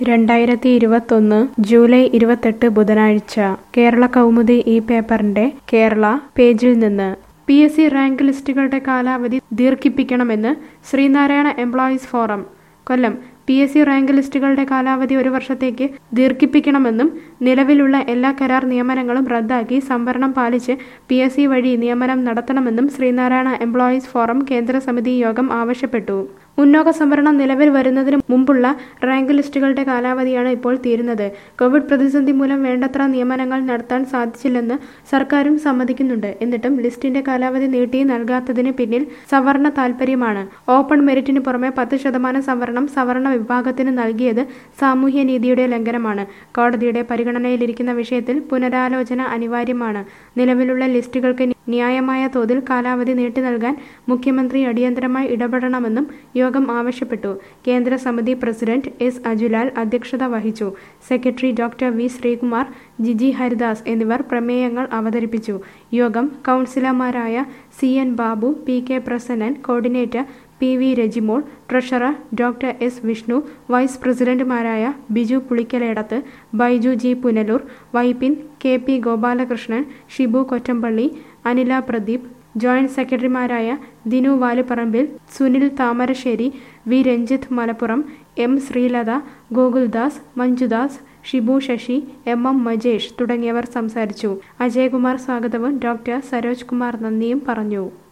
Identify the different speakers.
Speaker 1: രണ്ടായിരത്തി ഇരുപത്തൊന്ന് ജൂലൈ ഇരുപത്തെട്ട് ബുധനാഴ്ച കേരള കൗമുദി ഈ പേപ്പറിന്റെ കേരള പേജിൽ നിന്ന് പി എസ് സി റാങ്ക് ലിസ്റ്റുകളുടെ കാലാവധി ദീർഘിപ്പിക്കണമെന്ന് Sreenarayana employees forum Kollam P S C rank ലിസ്റ്റുകളുടെ കാലാവധി ഒരു വർഷത്തേക്ക് ദീർഘിപ്പിക്കണമെന്നും നിലവിലുള്ള എല്ലാ കരാർ നിയമനങ്ങളും റദ്ദാക്കി സംവരണം പാലിച്ച് പി എസ് സി വഴി നിയമനം നടത്തണമെന്നും ശ്രീനാരായണ എംപ്ലോയീസ് ഫോറം കേന്ദ്ര സമിതി യോഗം ആവശ്യപ്പെട്ടു മുന്നോക്ക സംവരണം നിലവിൽ വരുന്നതിന് മുമ്പുള്ള റാങ്ക് ലിസ്റ്റുകളുടെ കാലാവധിയാണ് ഇപ്പോൾ തീരുന്നത് കോവിഡ് പ്രതിസന്ധി മൂലം വേണ്ടത്ര നിയമനങ്ങൾ നടത്താൻ സാധിച്ചില്ലെന്ന് സർക്കാരും സമ്മതിക്കുന്നുണ്ട് എന്നിട്ടും ലിസ്റ്റിന്റെ കാലാവധി നീട്ടി നൽകാത്തതിന് പിന്നിൽ സവർണ താൽപര്യമാണ് ഓപ്പൺ മെറിറ്റിന് പുറമെ പത്ത് ശതമാനം സംവരണം സവർണ വിഭാഗത്തിന് നൽകിയത് സാമൂഹ്യനീതിയുടെ ലംഘനമാണ് കോടതിയുടെ പരിഗണനയിലിരിക്കുന്ന വിഷയത്തിൽ പുനരാലോചന അനിവാര്യമാണ് നിലവിലുള്ള ലിസ്റ്റുകൾക്ക് ന്യായമായ തോതിൽ കാലാവധി നീട്ടി നൽകാൻ മുഖ്യമന്ത്രി അടിയന്തരമായി ഇടപെടണമെന്നും യോഗം ആവശ്യപ്പെട്ടു കേന്ദ്ര സമിതി പ്രസിഡന്റ് എസ് അജുലാൽ അധ്യക്ഷത വഹിച്ചു secretary doctor V Sreekumar Giji Haridas എന്നിവർ പ്രമേയങ്ങൾ അവതരിപ്പിച്ചു യോഗം കൗൺസിലർമാരായ C N Babu P K Prasannan coordinator P V Rajimol treasurer doctor S Vishnu vice പ്രസിഡന്റുമാരായ Biju Pulikkaledath Baiju G Punalur Vypin K P Gopalakrishnan Shibu Kottampally Anila Pradeep joint സെക്രട്ടറിമാരായ Dinu Valuparambil Sunil Thamarassery V Ranjith Malappuram M Sreelatha Gokuldas Manjudas Shibu Sasi M M Majesh തുടങ്ങിയവർ സംസാരിച്ചു അജയകുമാർ സ്വാഗതവും ഡോക്ടർ സരോജ് കുമാർ നന്ദിയും പറഞ്ഞു